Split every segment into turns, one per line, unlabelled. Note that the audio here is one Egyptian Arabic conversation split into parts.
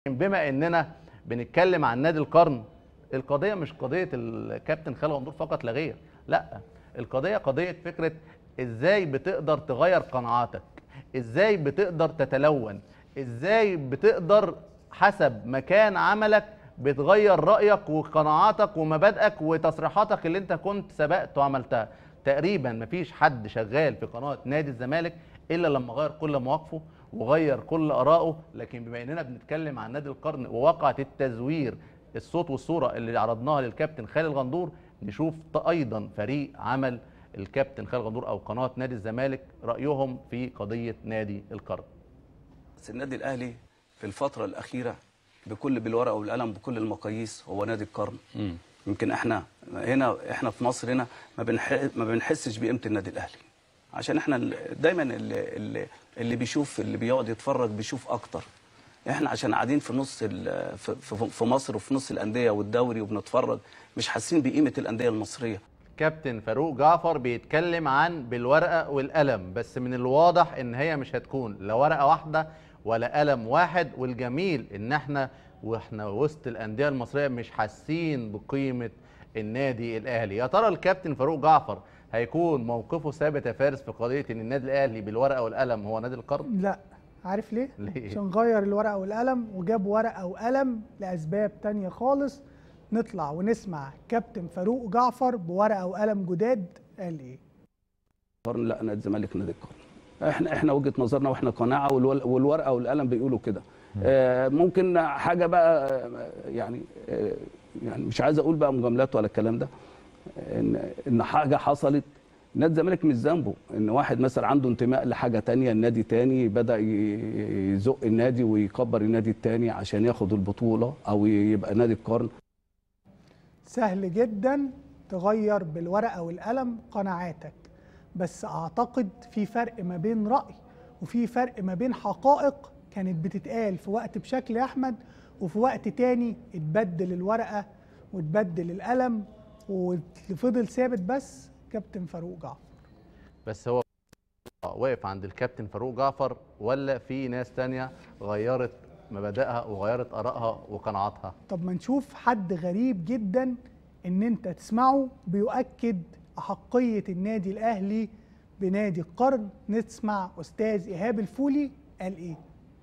بما اننا بنتكلم عن نادي القرن القضيه مش قضيه الكابتن خالد غندور فقط لا غير لا القضيه قضيه فكره ازاي بتقدر تغير قناعاتك ازاي بتقدر تتلون ازاي بتقدر حسب مكان عملك بتغير رايك وقناعاتك ومبادئك وتصريحاتك اللي انت كنت سبقت وعملتها تقريبا مفيش حد شغال في قناه نادي الزمالك الا لما غير كل مواقفه وغير كل ارائه لكن بما اننا بنتكلم عن نادي القرن وواقعه التزوير الصوت والصوره اللي عرضناها للكابتن خالد غندور نشوف ايضا فريق عمل الكابتن خالد غندور او قناه نادي الزمالك رايهم في قضيه نادي القرن
بس النادي الاهلي في الفتره الاخيره بكل بالورقه والقلم بكل المقاييس هو نادي القرن يمكن احنا هنا احنا في مصر هنا ما بنح ما بنحسش بقيمه النادي الاهلي عشان احنا ال- دايما اللي, اللي, اللي بيشوف اللي بيقعد يتفرج بيشوف اكتر احنا عشان قاعدين في نص ال- في, في, في مصر وفي نص الانديه والدوري وبنتفرج مش حاسين بقيمه الانديه المصريه
كابتن فاروق جعفر بيتكلم عن بالورقه والقلم بس من الواضح ان هي مش هتكون لا ورقه واحده ولا قلم واحد والجميل ان احنا واحنا وسط الانديه المصريه مش حاسين بقيمه النادي الاهلي يا ترى الكابتن فاروق جعفر هيكون موقفه ثابت يا فارس في قضيه ان النادي الاهلي بالورقه والقلم هو نادي القرن
لا عارف ليه؟
ليه؟
عشان غير الورقه والقلم وجاب ورقه وقلم لاسباب تانية خالص نطلع ونسمع كابتن فاروق جعفر بورقه وقلم جداد قال ايه؟
القرن لا نادي الزمالك نادي القرن احنا احنا وجهه نظرنا واحنا قناعه والول- والورقه والقلم بيقولوا كده آه، ممكن حاجه بقى آه، يعني آه، يعني مش عايز اقول بقى مجاملات ولا الكلام ده ان ان حاجه حصلت نادي الزمالك مش ذنبه ان واحد مثلا عنده انتماء لحاجه تانية النادي تاني بدا ي- يزق النادي ويكبر النادي التاني عشان ياخد البطوله او يبقى نادي القرن
سهل جدا تغير بالورقه والقلم قناعاتك بس اعتقد في فرق ما بين راي وفي فرق ما بين حقائق كانت بتتقال في وقت بشكل يا احمد وفي وقت تاني اتبدل الورقه واتبدل القلم واللي فضل ثابت بس كابتن فاروق جعفر
بس هو واقف عند الكابتن فاروق جعفر ولا في ناس تانية غيرت مبادئها وغيرت ارائها وقناعاتها
طب ما نشوف حد غريب جدا ان انت تسمعه بيؤكد احقيه النادي الاهلي بنادي القرن نسمع استاذ ايهاب الفولي قال ايه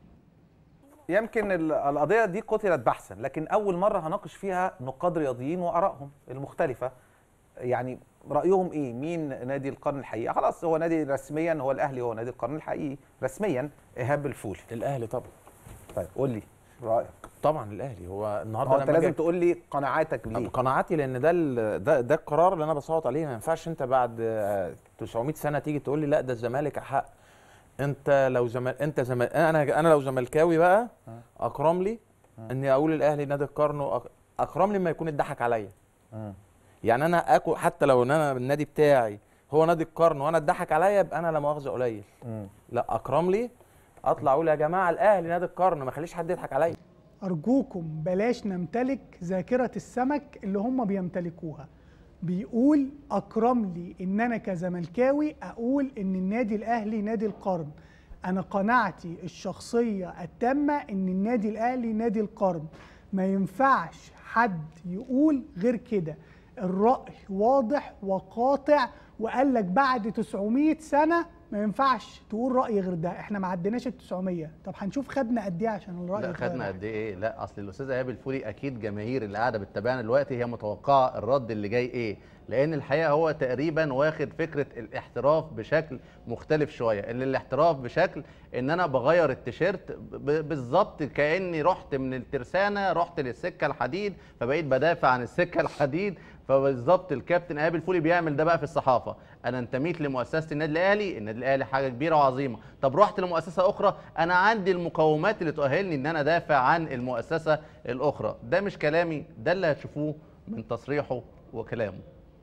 يمكن ال- القضيه دي قتلت بحثا لكن اول مره هناقش فيها نقاد رياضيين وارائهم المختلفه يعني رايهم ايه مين نادي القرن الحقيقي خلاص هو نادي رسميا هو الاهلي هو نادي القرن الحقيقي رسميا ايهاب الفولي
الاهلي طبعا
طيب قول لي رايك
طبعا الاهلي هو النهارده
هو
أنا
انت
باجي
لازم تقول لي قناعاتك ليه
قناعاتي لان ده ال- ده ده القرار اللي انا بصوت عليه ما ينفعش انت بعد آه، 900 سنه تيجي تقول لي لا ده الزمالك احق انت لو زمال انت زمال انا انا لو زملكاوي بقى اكرم لي اني اقول الاهلي نادي القرن وأك- اكرم لي ما يكون اتضحك عليا
مم.
يعني انا اكو حتى لو ان انا النادي بتاعي هو نادي القرن وانا اتضحك عليا يبقى انا لا مؤاخذه قليل
مم.
لا اكرم لي اطلع اقول يا جماعه الاهلي نادي القرن ما خليش حد يضحك عليا
ارجوكم بلاش نمتلك ذاكره السمك اللي هم بيمتلكوها بيقول اكرم لي ان انا كزملكاوي اقول ان النادي الاهلي نادي القرن انا قناعتي الشخصيه التامه ان النادي الاهلي نادي القرن ما ينفعش حد يقول غير كده الراي واضح وقاطع وقال لك بعد 900 سنه ما ينفعش تقول راي غير ده احنا ما عديناش ال 900 طب هنشوف خدنا قد ايه عشان الراي
لا
يتغير.
خدنا قد ايه لا اصل الاستاذ ايهاب الفولي اكيد جماهير اللي قاعده بتتابعنا دلوقتي هي متوقعه الرد اللي جاي ايه لان الحقيقه هو تقريبا واخد فكره الاحتراف بشكل مختلف شويه اللي الاحتراف بشكل ان انا بغير التيشيرت ب- بالظبط كاني رحت من الترسانه رحت للسكه الحديد فبقيت بدافع عن السكه الحديد فبالظبط الكابتن ايهاب الفولي بيعمل ده بقى في الصحافه انا انتميت لمؤسسه النادي الاهلي النادي الاهلي حاجه كبيره وعظيمه طب رحت لمؤسسه اخرى انا عندي المقومات اللي تؤهلني ان انا دافع عن المؤسسه الاخرى ده مش كلامي ده اللي هتشوفوه من تصريحه وكلامه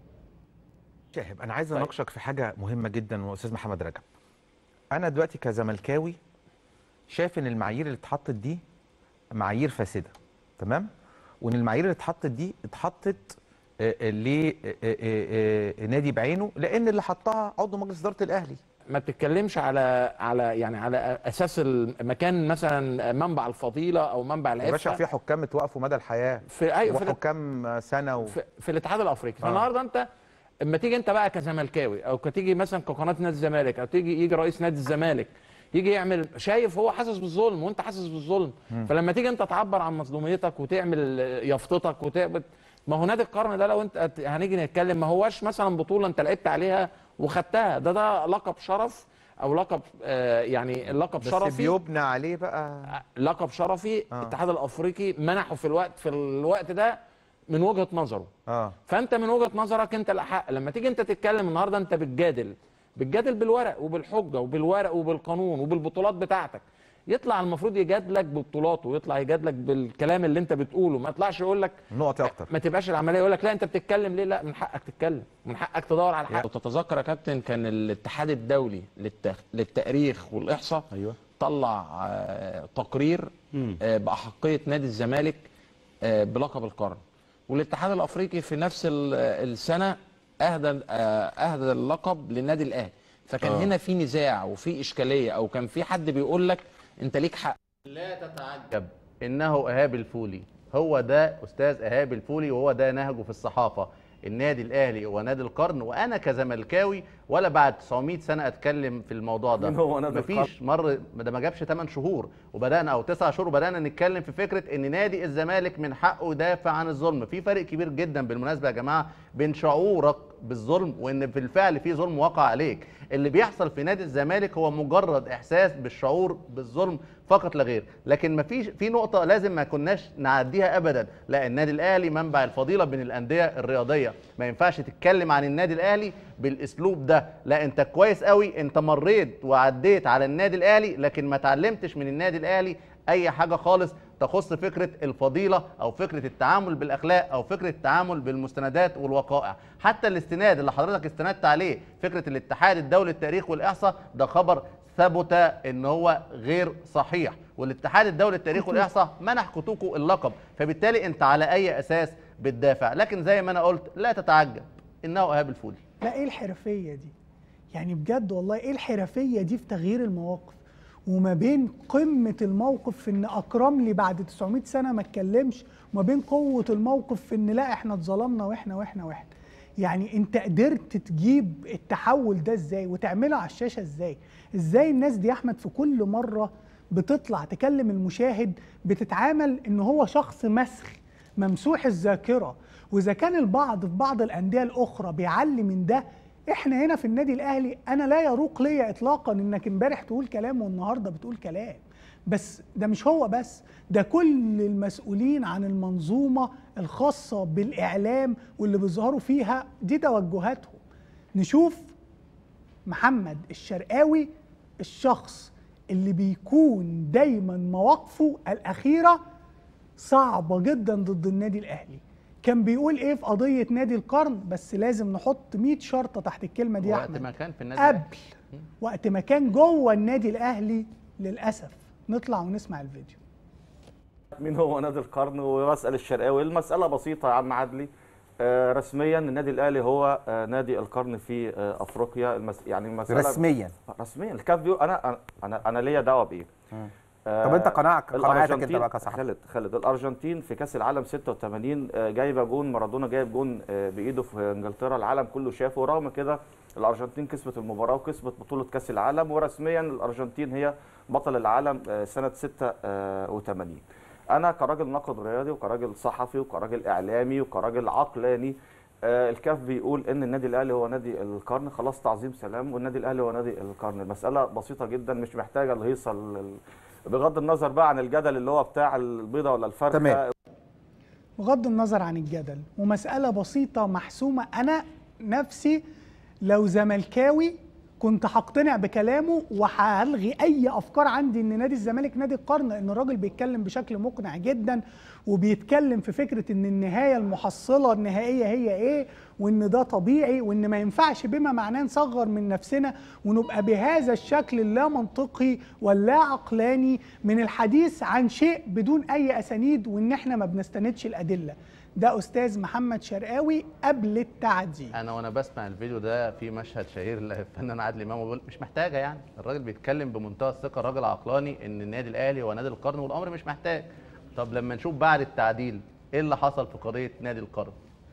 شاهب انا عايز اناقشك في حاجه مهمه جدا استاذ محمد رجب انا دلوقتي كزملكاوي شايف ان المعايير اللي اتحطت دي معايير فاسده تمام وان المعايير اللي اتحطت دي اتحطت لنادي بعينه لان اللي حطها عضو مجلس اداره الاهلي
ما بتتكلمش على على يعني على اساس المكان مثلا منبع الفضيله او منبع
يا باشا
العفه
في حكام اتوقفوا مدى الحياه
في ايوه في,
وحكام سنه و...
في, في الاتحاد الافريقي فالنهارده انت اما تيجي انت بقى كزملكاوي او تيجي مثلا كقناه نادي الزمالك او تيجي يجي رئيس نادي الزمالك يجي يعمل شايف هو حاسس بالظلم وانت حاسس بالظلم فلما تيجي انت تعبر عن مظلوميتك وتعمل يافطتك وتعمل ما هو نادي القرن ده لو انت هنيجي نتكلم ما هوش مثلا بطوله انت لعبت عليها وخدتها ده ده لقب شرف او لقب آه يعني لقب
بس
شرفي
بيبنى عليه بقى
لقب شرفي
آه.
الاتحاد الافريقي منحه في الوقت في الوقت ده من وجهه نظره
اه
فانت من وجهه نظرك انت الاحق لما تيجي انت تتكلم النهارده انت بتجادل بتجادل بالورق وبالحجه وبالورق وبالقانون وبالبطولات بتاعتك يطلع المفروض يجادلك ببطولاته ويطلع يجادلك بالكلام اللي انت بتقوله ما يطلعش يقول لك
نقطي اكتر
ما تبقاش العمليه يقول لك لا انت بتتكلم ليه لا من حقك تتكلم من حقك تدور على الحق وتتذكر يا كابتن كان الاتحاد الدولي للت... للتاريخ والاحصاء
ايوه
طلع آه، تقرير آه، باحقيه نادي الزمالك آه، بلقب القرن والاتحاد الافريقي في نفس ال- السنه اهدى آه، اهدى اللقب للنادي الاهلي فكان
آه.
هنا في نزاع وفي اشكاليه او كان في حد بيقول لك انت ليك حق
لا تتعجب انه ايهاب الفولي هو ده استاذ ايهاب الفولي وهو ده نهجه في الصحافه النادي الاهلي هو نادي القرن وانا كزملكاوي ولا بعد 900 سنه اتكلم في الموضوع ده
مين هو نادي
مفيش مر ده ما جابش 8 شهور وبدانا او 9 شهور وبدانا نتكلم في فكره ان نادي الزمالك من حقه يدافع عن الظلم في فرق كبير جدا بالمناسبه يا جماعه بين شعورك بالظلم وان في الفعل في ظلم وقع عليك اللي بيحصل في نادي الزمالك هو مجرد احساس بالشعور بالظلم فقط لا غير لكن ما فيش في نقطه لازم ما كناش نعديها ابدا لا النادي الاهلي منبع الفضيله بين الانديه الرياضيه ما ينفعش تتكلم عن النادي الاهلي بالاسلوب ده لا انت كويس قوي انت مريت وعديت على النادي الاهلي لكن ما اتعلمتش من النادي الاهلي اي حاجه خالص تخص فكره الفضيله او فكره التعامل بالاخلاق او فكره التعامل بالمستندات والوقائع حتى الاستناد اللي حضرتك استندت عليه فكره الاتحاد الدولي للتاريخ والاحصاء ده خبر ثبت ان هو غير صحيح والاتحاد الدولي للتاريخ والاحصاء منح كوتوكو اللقب فبالتالي انت على اي اساس بتدافع لكن زي ما انا قلت لا تتعجب انه ايهاب الفولي
لا ايه الحرفيه دي يعني بجد والله ايه الحرفيه دي في تغيير المواقف وما بين قمه الموقف في ان اكرم لي بعد 900 سنه ما اتكلمش وما بين قوه الموقف في ان لا احنا اتظلمنا واحنا واحنا واحنا يعني انت قدرت تجيب التحول ده ازاي وتعمله على الشاشه ازاي ازاي الناس دي يا احمد في كل مره بتطلع تكلم المشاهد بتتعامل ان هو شخص مسخ ممسوح الذاكره واذا كان البعض في بعض الانديه الاخرى بيعلي من ده احنا هنا في النادي الاهلي انا لا يروق ليا اطلاقا انك امبارح تقول كلام والنهارده بتقول كلام بس ده مش هو بس ده كل المسؤولين عن المنظومه الخاصه بالاعلام واللي بيظهروا فيها دي توجهاتهم نشوف محمد الشرقاوي الشخص اللي بيكون دايما مواقفه الاخيره صعبه جدا ضد النادي الاهلي كان بيقول ايه في قضيه نادي القرن بس لازم نحط 100 شرطه تحت الكلمه دي يا
وقت
احمد
ما كان في النادي
قبل
الأهلي.
وقت ما كان جوه النادي الاهلي للاسف نطلع ونسمع الفيديو
مين هو نادي القرن وبسال الشرقاوي المساله بسيطه يا عم عدلي آه، رسميا النادي الاهلي هو آه، نادي القرن في آه، افريقيا المس... يعني المساله
رسميا
رسميا الكاف بيقول انا انا انا ليا دعوه بايه
طب انت قناعك قناعتك انت
الأرجنتين-
بقى كصحفي
خالد خالد الارجنتين في كاس العالم 86 آه، جايبه جون مارادونا جايب جون آه، بايده في انجلترا العالم كله شافه ورغم كده الارجنتين كسبت المباراه وكسبت بطوله كاس العالم ورسميا الارجنتين هي بطل العالم آه، سنه 86 انا كراجل ناقد رياضي وكراجل صحفي وكراجل اعلامي وكراجل عقلاني آه، الكاف بيقول ان النادي الاهلي هو نادي القرن خلاص تعظيم سلام والنادي الاهلي هو نادي القرن المساله بسيطه جدا مش محتاجه الهيصه ال- ال- بغض النظر بقى عن الجدل اللي هو بتاع البيضه ولا الفرخه
تمام.
بغض النظر عن الجدل ومسألة بسيطة محسومة أنا نفسي لو زملكاوي كنت هقتنع بكلامه وهلغي أي أفكار عندي إن نادي الزمالك نادي القرن لأن الراجل بيتكلم بشكل مقنع جدا وبيتكلم في فكرة إن النهاية المحصلة النهائية هي إيه وان ده طبيعي وان ما ينفعش بما معناه نصغر من نفسنا ونبقى بهذا الشكل اللا منطقي واللا عقلاني من الحديث عن شيء بدون اي اسانيد وان احنا ما بنستندش الادله ده استاذ محمد شرقاوي قبل التعدي
انا وانا بسمع الفيديو ده في مشهد شهير للفنان عادل امام وبيقول مش محتاجه يعني الراجل بيتكلم بمنتهى الثقه راجل عقلاني ان النادي الاهلي هو نادي القرن والامر مش محتاج طب لما نشوف بعد التعديل ايه اللي حصل في قضيه نادي القرن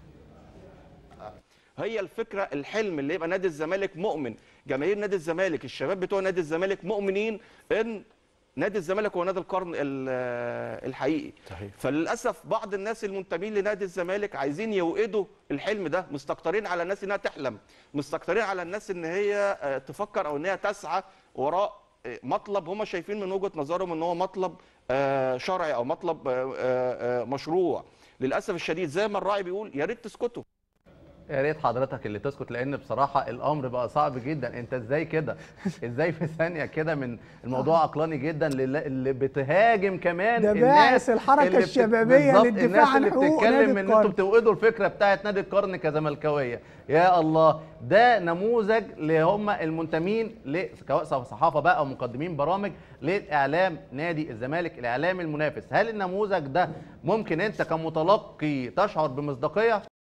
هي الفكره الحلم اللي يبقى نادي الزمالك مؤمن جماهير نادي الزمالك الشباب بتوع نادي الزمالك مؤمنين ان نادي الزمالك هو نادي القرن ال- الحقيقي
صحيح.
فللاسف بعض الناس المنتمين لنادي الزمالك عايزين يوقدوا الحلم ده مستكترين على الناس انها تحلم مستكترين على الناس ان هي آه، تفكر او ان هي تسعى وراء آه، مطلب هم شايفين من وجهه نظرهم ان هو مطلب آه، شرعي او مطلب آه، آه، آه، مشروع للاسف الشديد زي ما الراعي بيقول يا ريت تسكتوا
يا ريت حضرتك اللي تسكت لان بصراحه الامر بقى صعب جدا انت ازاي كده ازاي في ثانيه كده من الموضوع عقلاني جدا اللي, اللي بتهاجم كمان
ده
الناس
باعث الحركة
اللي بت-
الشبابية
بالظبط،
للدفاع
الناس
عن
اللي
حقوق
بتتكلم
نادي
ان انتوا
القرن.
بتوقدوا الفكره بتاعت نادي القرن كزملكاويه يا الله ده نموذج لهم المنتمين ل- سواء صحافه بقى او مقدمين برامج للاعلام نادي الزمالك الاعلام المنافس هل النموذج ده ممكن انت كمتلقي تشعر بمصداقيه